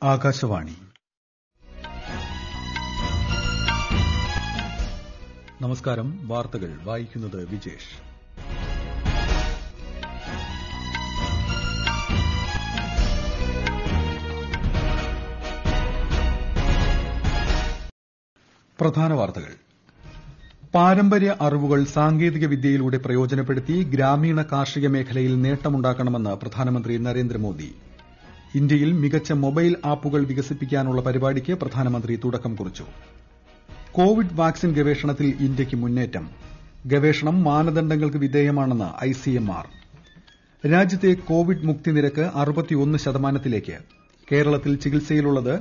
ആകാശവാണി നമസ്കാരം വാർത്തകൾ വായിക്കുന്നത് വിജേഷ് പ്രധാന വാർത്തകൾ പാരമ്പര്യ അറിവുകൾ സാങ്കേതിക വിദ്യയിലൂടെ പ്രയോജനപ്പെടുത്തി ഗ്രാമീണ കാർഷിക മേഖലയിൽ നേട്ടമുണ്ടാക്കണമെന്ന് പ്രധാനമന്ത്രി നരേന്ദ്രമോദി ഇന്ത്യയിൽ മികച്ച മൊബൈൽ ആപ്പുകൾ വികസിപ്പിക്കാനുള്ള പരിപാടിക്ക് പ്രധാനമന്ത്രി തുടക്കം കുറിച്ചു കോവിഡ് വാക്സിൻ ഗവേഷണത്തിൽ ഇന്ത്യയ്ക്ക് മുന്നേറ്റം ഗവേഷണം മാനദണ്ഡങ്ങൾക്ക് വിധേയമാണെന്ന് ഐസിഎംആർ രാജ്യത്തെ കോവിഡ് മുക്തി നിരക്ക് ശതമാനത്തിലേക്ക് കേരളത്തിൽ ചികിത്സയിലുള്ളത്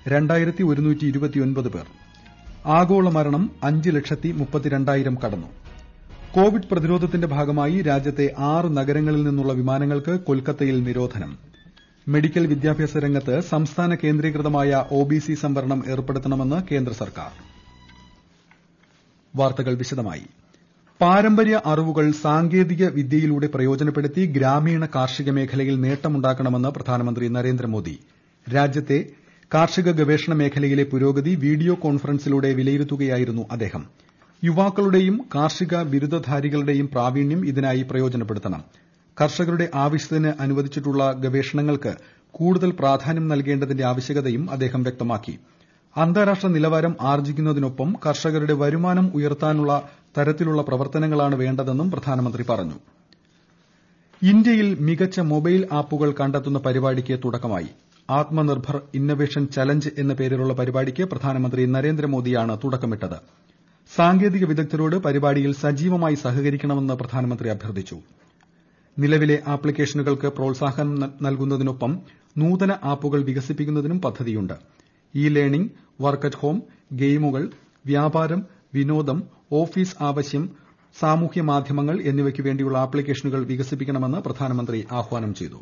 പേർ ആഗോള മരണം അഞ്ച് ലക്ഷത്തി മുപ്പത്തിരണ്ടായിരം കടന്നു കോവിഡ് പ്രതിരോധത്തിന്റെ ഭാഗമായി രാജ്യത്തെ ആറ് നഗരങ്ങളിൽ നിന്നുള്ള വിമാനങ്ങൾക്ക് കൊൽക്കത്തയിൽ നിരോധനം മെഡിക്കൽ വിദ്യാഭ്യാസ രംഗത്ത് സംസ്ഥാന കേന്ദ്രീകൃതമായ ഒബിസി സംവരണം ഏർപ്പെടുത്തണമെന്ന് കേന്ദ്ര സർക്കാർ വാർത്തകൾ വിശദമായി പാരമ്പര്യ അറിവുകൾ സാങ്കേതിക വിദ്യയിലൂടെ പ്രയോജനപ്പെടുത്തി ഗ്രാമീണ കാർഷിക മേഖലയിൽ നേട്ടമുണ്ടാക്കണമെന്ന് പ്രധാനമന്ത്രി നരേന്ദ്രമോദി രാജ്യത്തെ കാർഷിക ഗവേഷണ മേഖലയിലെ പുരോഗതി വീഡിയോ കോൺഫറൻസിലൂടെ വിലയിരുത്തുകയായിരുന്നു അദ്ദേഹം യുവാക്കളുടെയും കാർഷിക ബിരുദധാരികളുടെയും പ്രാവീണ്യം ഇതിനായി പ്രയോജനപ്പെടുത്തണം കർഷകരുടെ ആവശ്യത്തിന് അനുവദിച്ചിട്ടുള്ള ഗവേഷണങ്ങൾക്ക് കൂടുതൽ പ്രാധാന്യം നൽകേണ്ടതിന്റെ ആവശ്യകതയും അദ്ദേഹം വ്യക്തമാക്കി അന്താരാഷ്ട്ര നിലവാരം ആർജിക്കുന്നതിനൊപ്പം കർഷകരുടെ വരുമാനം ഉയർത്താനുള്ള തരത്തിലുള്ള പ്രവർത്തനങ്ങളാണ് വേണ്ടതെന്നും പ്രധാനമന്ത്രി പറഞ്ഞു ഇന്ത്യയിൽ മികച്ച മൊബൈൽ ആപ്പുകൾ കണ്ടെത്തുന്ന പരിപാടിക്ക് തുടക്കമായി ആത്മനിർഭർ ഇന്നവേഷൻ ചലഞ്ച് എന്ന പേരിലുള്ള പരിപാടിക്ക് പ്രധാനമന്ത്രി നരേന്ദ്രമോദിയാണ് തുടക്കമിട്ടത് സാങ്കേതിക വിദഗ്ധരോട് പരിപാടിയിൽ സജീവമായി സഹകരിക്കണമെന്ന് പ്രധാനമന്ത്രി അഭ്യർത്ഥിച്ചു നിലവിലെ ആപ്ലിക്കേഷനുകൾക്ക് പ്രോത്സാഹനം നൽകുന്നതിനൊപ്പം നൂതന ആപ്പുകൾ വികസിപ്പിക്കുന്നതിനും പദ്ധതിയുണ്ട് e learning work at home ഗെയിമുകൾ വ്യാപാരം വിനോദം ഓഫീസ് ആവശ്യം സാമൂഹ്യ മാധ്യമങ്ങൾ എന്നിവയ്ക്കു വേണ്ടിയുള്ള ആപ്ലിക്കേഷനുകൾ വികസിപ്പിക്കണമെന്ന് പ്രധാനമന്ത്രി ആഹ്വാനം ചെയ്തു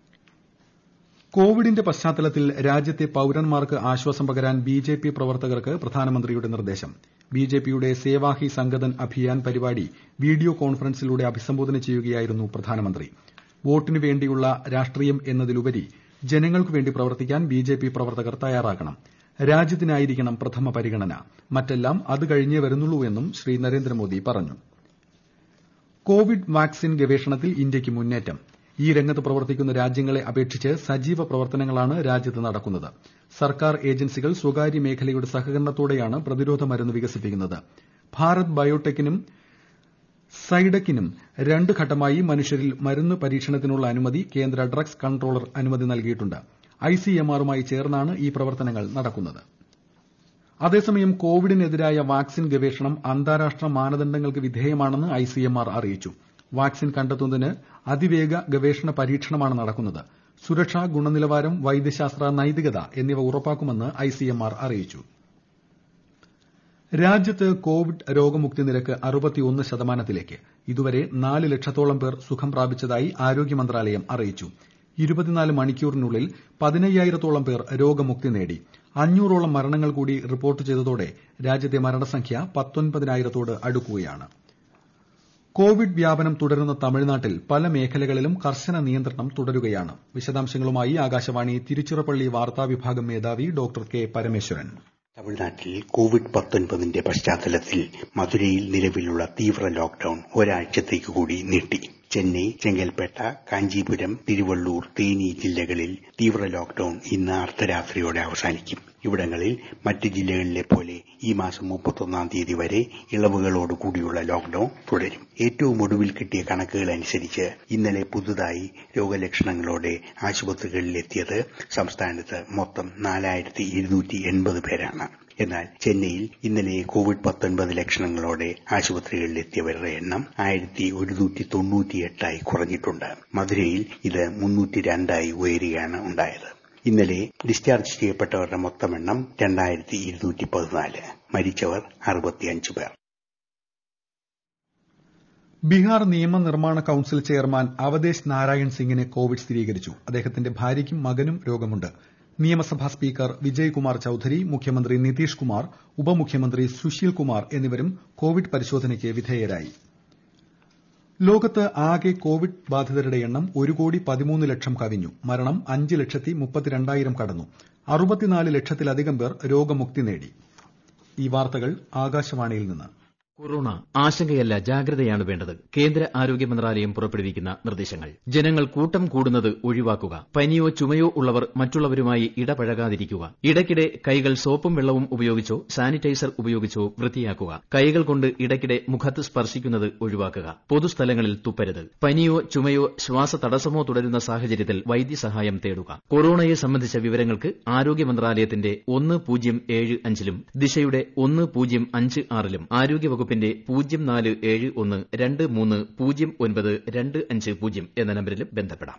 കോവിഡിന്റെ പശ്ചാത്തലത്തിൽ രാജ്യത്തെ പൌരന്മാർക്ക് ആശ്വാസം പകരാൻ ബിജെപി പ്രവർത്തകർക്ക് പ്രധാനമന്ത്രിയുടെ നിർദ്ദേശം ബിജെപിയുടെ സേവാ ഹി സംഗതൻ അഭിയാൻ പരിപാടി വീഡിയോ കോൺഫറൻസിലൂടെ അഭിസംബോധന ചെയ്യുകയായിരുന്നു പ്രധാനമന്ത്രി വോട്ടിനു വേണ്ടിയുള്ള രാഷ്ട്രീയം എന്നതിലുപരി ജനങ്ങൾക്കു വേണ്ടി പ്രവർത്തിക്കാൻ ബിജെപി പ്രവർത്തകർ തയ്യാറാകണം രാജ്യത്തിനായിരിക്കണം പ്രഥമ പരിഗണന മറ്റെല്ലാം അത് കഴിഞ്ഞേ വരുന്നുള്ളൂ എന്നും ശ്രീ നരേന്ദ്രമോദി പറഞ്ഞു കോവിഡ് വാക്സിൻ ഗവേഷണത്തിൽ ഇന്ത്യയ്ക്ക് മുന്നേറ്റം ഈ രംഗത്ത് പ്രവർത്തിക്കുന്ന രാജ്യങ്ങളെ അപേക്ഷിച്ച് സജീവ പ്രവർത്തനങ്ങളാണ് രാജ്യത്ത് നടക്കുന്നത് സർക്കാർ ഏജൻസികൾ സ്വകാര്യ മേഖലയുടെ സഹകരണത്തോടെയാണ് പ്രതിരോധ മരുന്ന് വികസിപ്പിക്കുന്നത് ഭാരത് ബയോടെക്കിനും സൈഡക്കിനും രണ്ട് ഘട്ടമായി മനുഷ്യരിൽ മരുന്ന് പരീക്ഷണത്തിനുള്ള അനുമതി കേന്ദ്ര ഡ്രഗ്സ് കൺട്രോളർ അനുമതി നൽകിയിട്ടുണ്ട് ഐസിഎംആറുമായി ചേർന്നാണ് ഈ പ്രവർത്തനങ്ങൾ നടക്കുന്നത് അതേസമയം കോവിഡിനെതിരായ വാക്സിൻ ഗവേഷണം അന്താരാഷ്ട്ര മാനദണ്ഡങ്ങൾക്ക് വിധേയമാണെന്ന് ഐസിഎംആർ അറിയിച്ചു വാക്സിൻ കണ്ടെത്തുന്നതിന് അതിവേഗ ഗവേഷണ പരീക്ഷണമാണ് നടക്കുന്നത് സുരക്ഷ ഗുണനിലവാരം വൈദ്യശാസ്ത്ര നൈതികത എന്നിവ ഉറപ്പാക്കുമെന്ന് ഐസിഎംആർ അറിയിച്ചു രാജ്യത്ത് കോവിഡ് രോഗമുക്തി നിരക്ക് ശതമാനത്തിലേക്ക് ഇതുവരെ നാല് ലക്ഷത്തോളം പേർ സുഖം പ്രാപിച്ചതായി ആരോഗ്യ മന്ത്രാലയം അറിയിച്ചു ഇരുപത്തിനാല് മണിക്കൂറിനുള്ളിൽ പതിനയ്യായിരത്തോളം പേർ രോഗമുക്തി നേടി അഞ്ഞൂറോളം മരണങ്ങൾ കൂടി റിപ്പോർട്ട് ചെയ്തതോടെ രാജ്യത്തെ മരണസംഖ്യ പത്തൊൻപതിനായിരത്തോട് അടുക്കുകയാണ് കോവിഡ് വ്യാപനം തുടരുന്ന തമിഴ്നാട്ടിൽ പല മേഖലകളിലും കർശന നിയന്ത്രണം തുടരുകയാണ് വിശദാംശങ്ങളുമായി ആകാശവാണി തിരുച്ചിറപ്പള്ളി വാർത്താ വിഭാഗം മേധാവി ഡോക്ടർ കെ പരമേശ്വരൻ തമിഴ്നാട്ടിൽ കോവിഡ് പത്തൊൻപതിന്റെ പശ്ചാത്തലത്തിൽ മധുരയിൽ നിലവിലുള്ള തീവ്ര ലോക്ഡൌൺ ഒരാഴ്ചത്തേക്ക് കൂടി നീട്ടി ചെന്നൈ ചെങ്കൽപ്പേട്ട കാഞ്ചീപുരം തിരുവള്ളൂർ തേനി ജില്ലകളിൽ തീവ്ര ലോക്ഡൌൺ ഇന്ന് അർദ്ധരാത്രിയോടെ അവസാനിക്കും ഇവിടങ്ങളിൽ മറ്റ് ജില്ലകളിലെ പോലെ ഈ മാസം മുപ്പത്തൊന്നാം തീയതി വരെ ഇളവുകളോട് കൂടിയുള്ള ലോക്ഡൌൺ തുടരും ഏറ്റവും ഒടുവിൽ കിട്ടിയ കണക്കുകൾ അനുസരിച്ച് ഇന്നലെ പുതുതായി രോഗലക്ഷണങ്ങളോടെ ആശുപത്രികളിലെത്തിയത് സംസ്ഥാനത്ത് മൊത്തം നാലായിരത്തി ഇരുന്നൂറ്റി എൺപത് പേരാണ് എന്നാൽ ചെന്നൈയിൽ ഇന്നലെ കോവിഡ് പത്തൊൻപത് ലക്ഷണങ്ങളോടെ ആശുപത്രികളിലെത്തിയവരുടെ എണ്ണം ആയിരത്തി ഒരുന്നൂറ്റി തൊണ്ണൂറ്റിയെട്ടായി കുറഞ്ഞിട്ടുണ്ട് മധുരയിൽ ഇത് മുന്നൂറ്റി രണ്ടായി ഉയരുകയാണ് ഉണ്ടായത് ഇന്നലെ ഡിസ്ചാർജ് ചെയ്യപ്പെട്ടവരുടെ മൊത്തം എണ്ണം രണ്ടായിരത്തി ഇരുന്നൂറ്റി പതിനാല് മരിച്ചവർ അറുപത്തിയഞ്ച് പേർ ബീഹാർ നിയമനിർമ്മാണ കൌൺസിൽ ചെയർമാൻ അവതേശ് നാരായൺ സിംഗിന് കോവിഡ് സ്ഥിരീകരിച്ചു അദ്ദേഹത്തിന്റെ ഭാര്യയ്ക്കും മകനും രോഗമുണ്ട് നിയമസഭാ സ്പീക്കർ വിജയ് കുമാർ ചൌധരി മുഖ്യമന്ത്രി നിതീഷ് കുമാർ ഉപമുഖ്യമന്ത്രി സുശീൽ കുമാർ എന്നിവരും കോവിഡ് പരിശോധനയ്ക്ക് വിധേയരായി ലോകത്ത് ആകെ കോവിഡ് ബാധിതരുടെ എണ്ണം ഒരു കോടി പതിമൂന്ന് ലക്ഷം കവിഞ്ഞു മരണം അഞ്ച് ലക്ഷത്തി മുപ്പത്തിരണ്ടായിരം കടന്നു അറുപത്തിനാല് ലക്ഷത്തിലധികം പേർ രോഗമുക്തി നേടി ഈ വാർത്തകൾ ആകാശവാണിയിൽ നിന്ന് കൊറോണ ആശങ്കയല്ല ജാഗ്രതയാണ് വേണ്ടത് കേന്ദ്ര ആരോഗ്യ മന്ത്രാലയം പുറപ്പെടുവിക്കുന്ന നിർദ്ദേശങ്ങൾ ജനങ്ങൾ കൂട്ടം കൂടുന്നത് ഒഴിവാക്കുക പനിയോ ചുമയോ ഉള്ളവർ മറ്റുള്ളവരുമായി ഇടപഴകാതിരിക്കുക ഇടയ്ക്കിടെ കൈകൾ സോപ്പും വെള്ളവും ഉപയോഗിച്ചോ സാനിറ്റൈസർ ഉപയോഗിച്ചോ വൃത്തിയാക്കുക കൈകൾ കൊണ്ട് ഇടയ്ക്കിടെ മുഖത്ത് സ്പർശിക്കുന്നത് ഒഴിവാക്കുക പൊതുസ്ഥലങ്ങളിൽ തുപ്പരുത് പനിയോ ചുമയോ ശ്വാസതടസ്സമോ തുടരുന്ന സാഹചര്യത്തിൽ വൈദ്യസഹായം തേടുക കൊറോണയെ സംബന്ധിച്ച വിവരങ്ങൾക്ക് ആരോഗ്യ മന്ത്രാലയത്തിന്റെ ഒന്ന് പൂജ്യം ഏഴ് അഞ്ചിലും ദിശയുടെ ഒന്ന് പൂജ്യം അഞ്ച് ആറിലും ആരോഗ്യവകുപ്പ് വകുപ്പിന്റെ പൂജ്യം നാല് ഏഴ് ഒന്ന് രണ്ട് മൂന്ന് പൂജ്യം ഒൻപത് രണ്ട് അഞ്ച് പൂജ്യം എന്ന നമ്പരിലും ബന്ധപ്പെടാം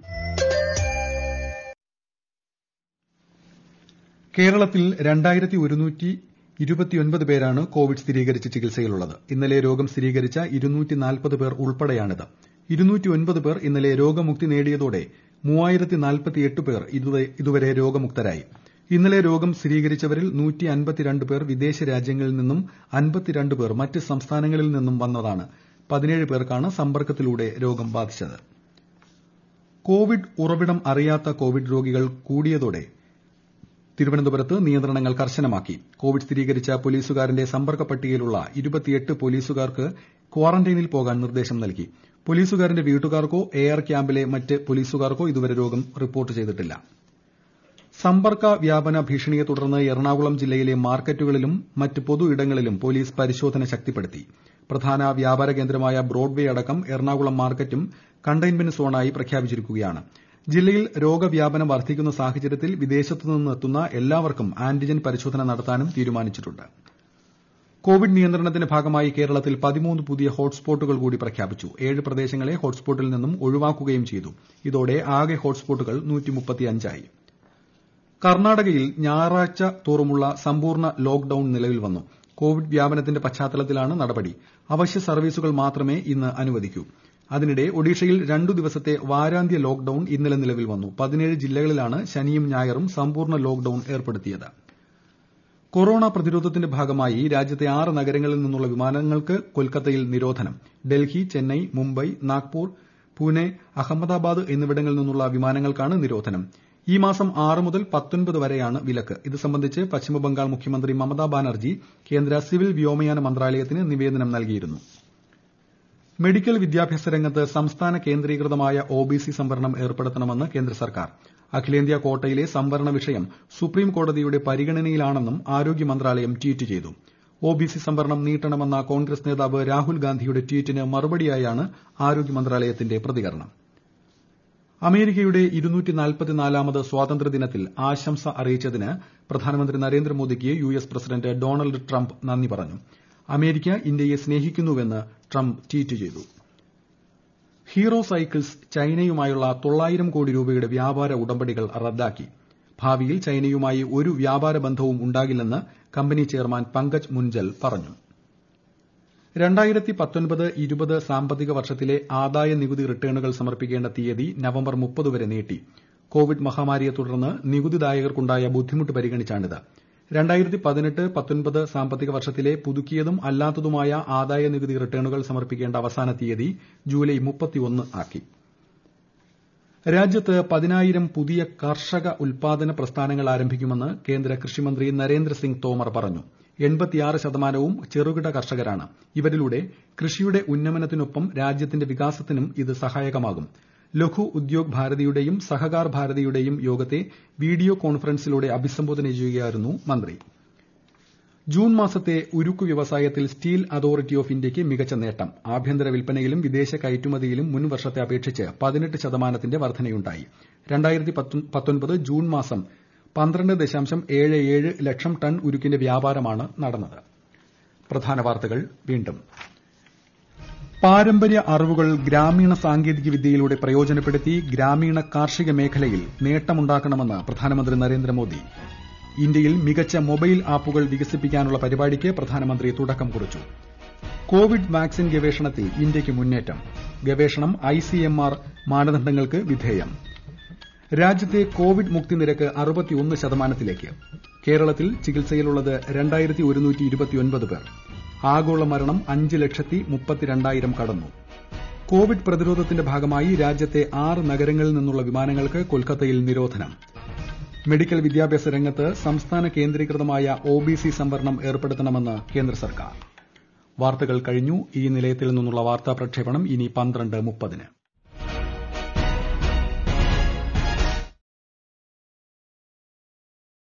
കേരളത്തിൽ രണ്ടായിരത്തി ഒരുന്നൂറ്റി ഇരുപത്തിയൊൻപത് പേരാണ് കോവിഡ് സ്ഥിരീകരിച്ച് ചികിത്സയിലുള്ളത് ഇന്നലെ രോഗം സ്ഥിരീകരിച്ച ഇരുന്നൂറ്റി നാൽപ്പത് പേർ ഉൾപ്പെടെയാണിത് ഇരുന്നൂറ്റിയൊൻപത് പേർ ഇന്നലെ രോഗമുക്തി നേടിയതോടെ മൂവായിരത്തി നാൽപ്പത്തിയെട്ട് പേർ ഇതുവരെ രോഗമുക്തരായി ഇന്നലെ രോഗം സ്ഥിരീകരിച്ചവരിൽ നൂറ്റി അൻപത്തിരണ്ട് പേർ വിദേശ രാജ്യങ്ങളിൽ നിന്നും അൻപത്തിരണ്ട് പേർ മറ്റ് സംസ്ഥാനങ്ങളിൽ നിന്നും വന്നതാണ് പതിനേഴ് പേർക്കാണ് സമ്പർക്കത്തിലൂടെ രോഗം ബാധിച്ചത് കോവിഡ് ഉറവിടം അറിയാത്ത കോവിഡ് രോഗികൾ കൂടിയതോടെ തിരുവനന്തപുരത്ത് നിയന്ത്രണങ്ങൾ കർശനമാക്കി കോവിഡ് സ്ഥിരീകരിച്ച പോലീസുകാരന്റെ സമ്പർക്ക പട്ടികയിലുള്ള ഇരുപത്തിയെട്ട് പോലീസുകാർക്ക് ക്വാറന്റൈനിൽ പോകാൻ നിർദ്ദേശം നൽകി പോലീസുകാരന്റെ വീട്ടുകാർക്കോ എയർ ക്യാമ്പിലെ മറ്റ് പോലീസുകാർക്കോ ഇതുവരെ രോഗം റിപ്പോർട്ട് ചെയ്തിട്ടില്ല സമ്പർക്ക വ്യാപന ഭീഷണിയെ തുടർന്ന് എറണാകുളം ജില്ലയിലെ മാർക്കറ്റുകളിലും മറ്റ് പൊതു ഇടങ്ങളിലും പോലീസ് പരിശോധന ശക്തിപ്പെടുത്തി പ്രധാന വ്യാപാര കേന്ദ്രമായ ബ്രോഡ്വേ അടക്കം എറണാകുളം മാർക്കറ്റും കണ്ടെയ്ൻമെന്റ് സോണായി പ്രഖ്യാപിച്ചിരിക്കുകയാണ് ജില്ലയിൽ രോഗവ്യാപനം വർദ്ധിക്കുന്ന സാഹചര്യത്തിൽ വിദേശത്തു നിന്നെത്തുന്ന എല്ലാവർക്കും ആന്റിജൻ പരിശോധന നടത്താനും തീരുമാനിച്ചിട്ടുണ്ട് കോവിഡ് നിയന്ത്രണത്തിന്റെ ഭാഗമായി കേരളത്തിൽ പതിമൂന്ന് പുതിയ ഹോട്ട്സ്പോട്ടുകൾ കൂടി പ്രഖ്യാപിച്ചു ഏഴ് പ്രദേശങ്ങളെ ഹോട്ട്സ്പോട്ടിൽ നിന്നും ഒഴിവാക്കുകയും ചെയ്തു ഇതോടെ ആകെ ഹോട്ട്സ്പോട്ടുകൾ ആയി കർണാടകയിൽ ഞായറാഴ്ച തോറുമുള്ള സമ്പൂർണ്ണ ലോക്ഡൌൺ നിലവിൽ വന്നു കോവിഡ് വ്യാപനത്തിന്റെ പശ്ചാത്തലത്തിലാണ് നടപടി അവശ്യ സർവീസുകൾ മാത്രമേ ഇന്ന് അനുവദിക്കൂ അതിനിടെ ഒഡീഷയിൽ രണ്ടു ദിവസത്തെ വാരാന്ത്യ ലോക്ഡൌൺ ഇന്നലെ നിലവിൽ വന്നു പതിനേഴ് ജില്ലകളിലാണ് ശനിയും ഞായറും സമ്പൂർണ്ണ ലോക്ഡൌൺ ഏർപ്പെടുത്തിയത് കൊറോണ പ്രതിരോധത്തിന്റെ ഭാഗമായി രാജ്യത്തെ ആറ് നഗരങ്ങളിൽ നിന്നുള്ള വിമാനങ്ങൾക്ക് കൊൽക്കത്തയിൽ നിരോധനം ഡൽഹി ചെന്നൈ മുംബൈ നാഗ്പൂർ പൂനെ അഹമ്മദാബാദ് എന്നിവിടങ്ങളിൽ നിന്നുള്ള വിമാനങ്ങൾക്കാണ് നിരോധനം ഈ മാസം ആറ് മുതൽ പത്തൊൻപത് വരെയാണ് വിലക്ക് ഇത് സംബന്ധിച്ച് പശ്ചിമബംഗാൾ മുഖ്യമന്ത്രി മമതാ ബാനർജി കേന്ദ്ര സിവിൽ വ്യോമയാന മന്ത്രാലയത്തിന് നിവേദനം നൽകിയിരുന്നു മെഡിക്കൽ വിദ്യാഭ്യാസ രംഗത്ത് സംസ്ഥാന കേന്ദ്രീകൃതമായ ഒബിസി സംവരണം ഏർപ്പെടുത്തണമെന്ന് കേന്ദ്ര സർക്കാർ അഖിലേന്ത്യാ കോട്ടയിലെ സംവരണ വിഷയം സുപ്രീം കോടതിയുടെ പരിഗണനയിലാണെന്നും ആരോഗ്യ മന്ത്രാലയം ട്വീറ്റ് ചെയ്തു ഒബിസി സംവരണം നീട്ടണമെന്ന കോൺഗ്രസ് നേതാവ് രാഹുൽ ഗാന്ധിയുടെ ട്വീറ്റിന് മറുപടിയായാണ് ആരോഗ്യ മന്ത്രാലയത്തിന്റെ പ്രതികരണം അമേരിക്കയുടെ ാമത് സ്വാതന്ത്ര്യദിനത്തിൽ ആശംസ അറിയിച്ചതിന് പ്രധാനമന്ത്രി നരേന്ദ്രമോദിക്ക് US president Donald Trump നന്ദി പറഞ്ഞു അമേരിക്ക ഇന്ത്യയെ സ്നേഹിക്കുന്നുവെന്ന് ട്രംപ് ട്വീറ്റ് ചെയ്തു ഹീറോ സൈക്കിൾസ് ചൈനയുമായുള്ള തൊള്ളായിരം കോടി രൂപയുടെ വ്യാപാര ഉടമ്പടികൾ റദ്ദാക്കി ഭാവിയിൽ ചൈനയുമായി ഒരു വ്യാപാര ബന്ധവും ഉണ്ടാകില്ലെന്ന് കമ്പനി ചെയർമാൻ പങ്കജ് മുൻജൽ പറഞ്ഞു രണ്ടായിരത്തി പത്തൊൻപത് ഇരുപത് സാമ്പത്തിക വർഷത്തിലെ ആദായ നികുതി റിട്ടേണുകൾ സമർപ്പിക്കേണ്ട തീയതി നവംബർ മുപ്പത് വരെ നീട്ടി കോവിഡ് മഹാമാരിയെ തുടർന്ന് നികുതിദായകർക്കുണ്ടായ ബുദ്ധിമുട്ട് പരിഗണിച്ചാണിത് രണ്ടായിരത്തി പതിനെട്ട് പത്തൊൻപത് സാമ്പത്തിക വർഷത്തിലെ പുതുക്കിയതും അല്ലാത്തതുമായ ആദായ നികുതി റിട്ടേണുകൾ സമർപ്പിക്കേണ്ട അവസാന തീയതി ജൂലൈ മുപ്പത്തിയൊന്ന് ആക്കി രാജ്യത്ത് പതിനായിരം പുതിയ കർഷക ഉൽപാദന പ്രസ്ഥാനങ്ങൾ ആരംഭിക്കുമെന്ന് കേന്ദ്ര കൃഷിമന്ത്രി നരേന്ദ്രസിംഗ് തോമർ പറഞ്ഞു ശതമാനവും ചെറുകിട കർഷകരാണ് ഇവരിലൂടെ കൃഷിയുടെ ഉന്നമനത്തിനൊപ്പം രാജ്യത്തിന്റെ വികാസത്തിനും ഇത് സഹായകമാകും ലഘു ഉദ്യോഗ് ഭാരതിയുടെയും സഹകാർ ഭാരതിയുടെയും യോഗത്തെ വീഡിയോ കോൺഫറൻസിലൂടെ അഭിസംബോധന ചെയ്യുകയായിരുന്നു മന്ത്രി ജൂൺ മാസത്തെ ഉരുക്കു വ്യവസായത്തിൽ സ്റ്റീൽ അതോറിറ്റി ഓഫ് ഇന്ത്യയ്ക്ക് മികച്ച നേട്ടം ആഭ്യന്തര വിൽപ്പനയിലും വിദേശ കയറ്റുമതിയിലും മുൻ വർഷത്തെ അപേക്ഷിച്ച് പതിനെട്ട് ശതമാനത്തിന്റെ വർധനയുണ്ടായി ജൂൺ മാസം പന്ത്രണ്ട് ദശാംശം ഏഴ് ഏഴ് ലക്ഷം ടൺ ഉരുക്കിന്റെ വ്യാപാരമാണ് നടന്നത് പ്രധാന വാർത്തകൾ വീണ്ടും പാരമ്പര്യ അറിവുകൾ ഗ്രാമീണ സാങ്കേതിക വിദ്യയിലൂടെ പ്രയോജനപ്പെടുത്തി ഗ്രാമീണ കാർഷിക മേഖലയിൽ നേട്ടമുണ്ടാക്കണമെന്ന് പ്രധാനമന്ത്രി നരേന്ദ്രമോദി ഇന്ത്യയിൽ മികച്ച മൊബൈൽ ആപ്പുകൾ വികസിപ്പിക്കാനുള്ള പരിപാടിക്ക് പ്രധാനമന്ത്രി തുടക്കം കുറിച്ചു കോവിഡ് വാക്സിൻ ഗവേഷണത്തിൽ ഇന്ത്യയ്ക്ക് മുന്നേറ്റം ഗവേഷണം ഐസിഎംആർ മാനദണ്ഡങ്ങൾക്ക് വിധേയം രാജ്യത്തെ കോവിഡ് മുക്തി നിരക്ക് അറുപത്തിയൊന്ന് ശതമാനത്തിലേക്ക് കേരളത്തിൽ ചികിത്സയിലുള്ളത് രണ്ടായിരത്തി ഒരുന്നൂറ്റി ഇരുപത്തിയൊൻപത് പേർ ആഗോള മരണം അഞ്ച് ലക്ഷത്തി മുപ്പത്തിരണ്ടായിരം കടന്നു കോവിഡ് പ്രതിരോധത്തിന്റെ ഭാഗമായി രാജ്യത്തെ ആറ് നഗരങ്ങളിൽ നിന്നുള്ള വിമാനങ്ങൾക്ക് കൊൽക്കത്തയിൽ നിരോധനം മെഡിക്കൽ വിദ്യാഭ്യാസ രംഗത്ത് സംസ്ഥാന കേന്ദ്രീകൃതമായ ഒബിസി സംവരണം ഏർപ്പെടുത്തണമെന്ന് കേന്ദ്ര സർക്കാർ വാർത്തകൾ കഴിഞ്ഞു ഈ നിലയത്തിൽ നിന്നുള്ള വാർത്താ പ്രക്ഷേപണം ഇനി പന്ത്രണ്ട് മുപ്പതിന്